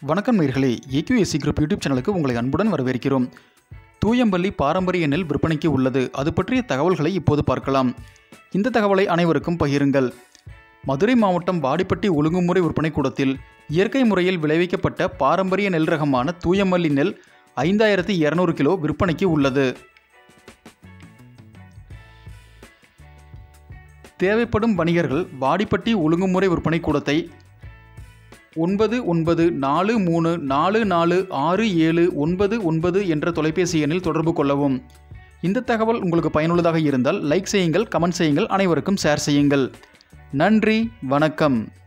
வணக்கம் நேர்களே AQSC group YouTube சேனலுக்கு உங்களை அன்புடன் வரவேற்கிறோம் தூயம்பள்ளி பாரம்பரிய நெல் விற்பனைக்கு உள்ளது அது பற்றிய தகவல்களை இப்போது பார்க்கலாம் இந்த தகவலை அனைவருக்கும் பகிருங்கள் மதுரை மாவட்டம் வாடிப்பட்டி ஒழுங்குமுறை விற்பனை கூடத்தில் இயற்கை முறையில் விளைவிக்கப்பட்ட பாரம்பரிய நெல் ரகமான தூயமல்லி நெல் ஐந்தாயிரத்தி இரநூறு கிலோ விற்பனைக்கு உள்ளது தேவைப்படும் வணிகர்கள் வாடிப்பட்டி ஒழுங்குமுறை விற்பனை கூடத்தை ஒன்பது ஒன்பது நாலு மூணு நாலு நாலு ஆறு ஏழு ஒன்பது ஒன்பது என்ற தொலைபேசி எண்ணில் தொடர்பு கொள்ளவும் இந்த தகவல் உங்களுக்கு பயனுள்ளதாக இருந்தால் லைக் செய்யுங்கள் கமெண்ட் செய்யுங்கள் அனைவருக்கும் ஷேர் செய்யுங்கள் நன்றி வணக்கம்